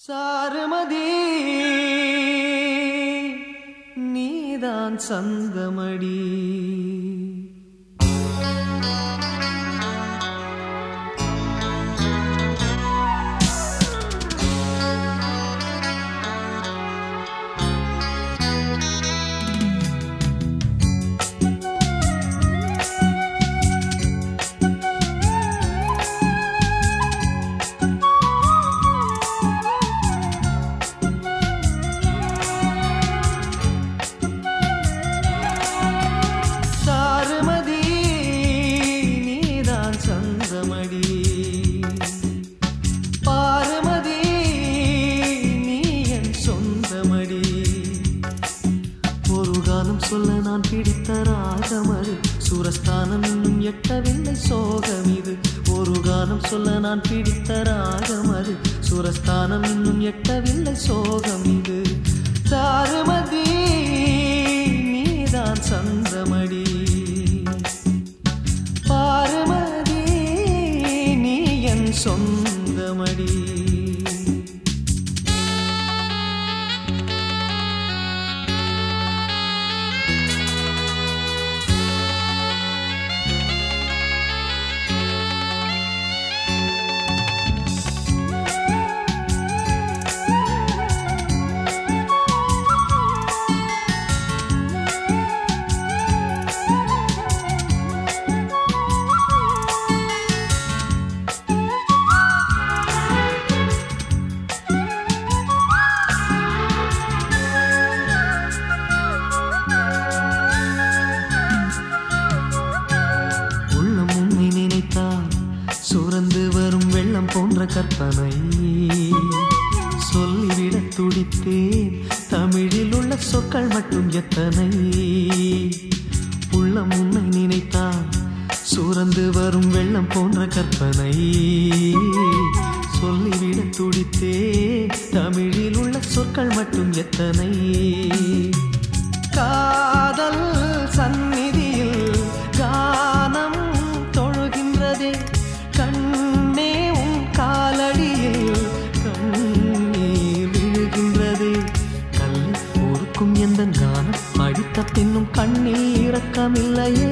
சாருமதி நீதான் சந்தமடி சாருமதி நீதான் சந்தமடி பாருமதி நீ என் சொந்தமடி ஒரு காலம் சொல்ல நான் பிடித்த ராகமது சுரஸ்தானம் இன்னும் எட்டவில்லை சோகம் இது ஒரு காலம் சொல்ல நான் பிடித்த ராகமது சுரஸ்தானம் இன்னும் எட்டவில்லை சோகம் இது சாருமதி நீதான் சந்தமடி பாருமதி நீ என் சொந்தமடி உள்ளம் உன்னை நினைத்தால் சுரந்து வரும் வெள்ளம் போன்ற கற்பனை சொல்லிவிட துடித்தேன் தமிழில் உள்ள சொற்கள் மட்டும் எத்தனை உள்ளம் உன்னை நினைத்தால் சுரந்து வரும் வெள்ளம் போன்ற கற்பனை சொல்லிவிட துடித்தே தமிழில் உள்ள சொற்கள் மட்டும் எத்தனை காதல் சந்நிதியில் கானம் தொழுகின்றதே கண்ணே உன் காலடியில் கண்ணீர் விழுகின்றதே கல்லை ஊருக்கும் எந்த கானம் அடித்த பின்னும் கண்ணில் இரக்கமில்லையே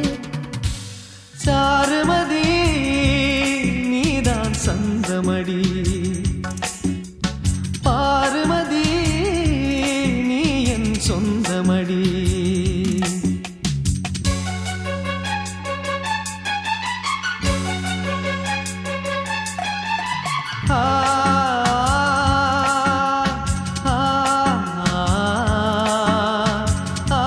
சாருமதி நீதான் சந்தமடி பாருமதி நீ என் சொந்தமடி ஆ ஆ ஆ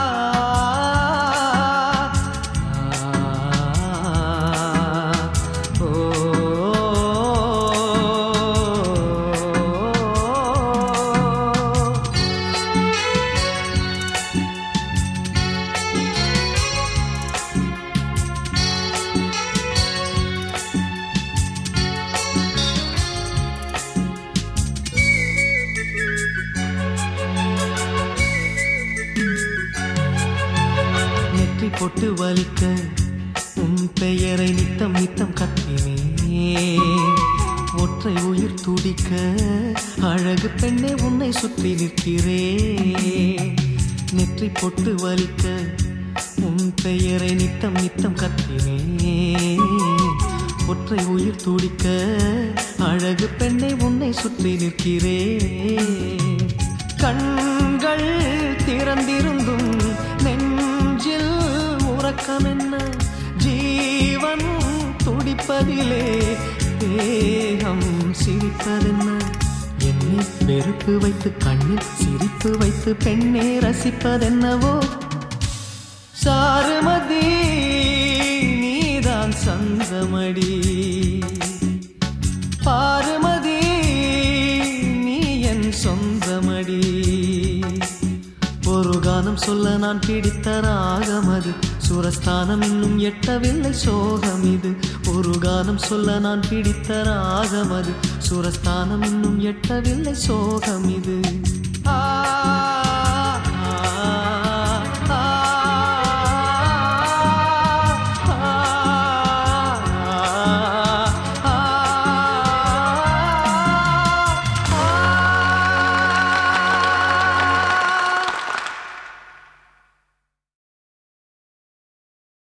ஓ நெற்றி பொட்டு வலிக்க உன் பெயரை நித்தம் நித்தம் கத்தினே ஒற்றை உயிர் துடிக்க அழகு பெண்ணே உன்னை சுற்றி நிற்கிறே நெற்றி பொட்டு வலிக்க உன் பெயரை நித்தம் நித்தம் கத்தினே ஒற்றை உயிர் துடிக்க அழகு பெண்ணை உன்னை சுற்றி நிற்கிறே கண்கள் திறந்திருந்தும் நெஞ்சில் உறக்கம் என்ன ஜீவன் துடிப்பதிலே தேகம் சிரிப்பதென்ன என்னை வெறுப்பு வைத்து கண்ணில் சிரிப்பு வைத்து பெண்ணே ரசிப்பதென்னவோ சாருமதி நீதான் சந்தமடி பாருமதி நீ என் சொந்தமடி ஒரு கானம் சொல்ல நான் பிடித்த ராகம் அது சுரஸ்தானம் இன்னும் எட்டவில்லை சோகம் இது ஒரு கானம் சொல்ல நான் பிடித்த ராகம் அது சுரஸ்தானம் இன்னும் எட்டவில்லை சோகம் இது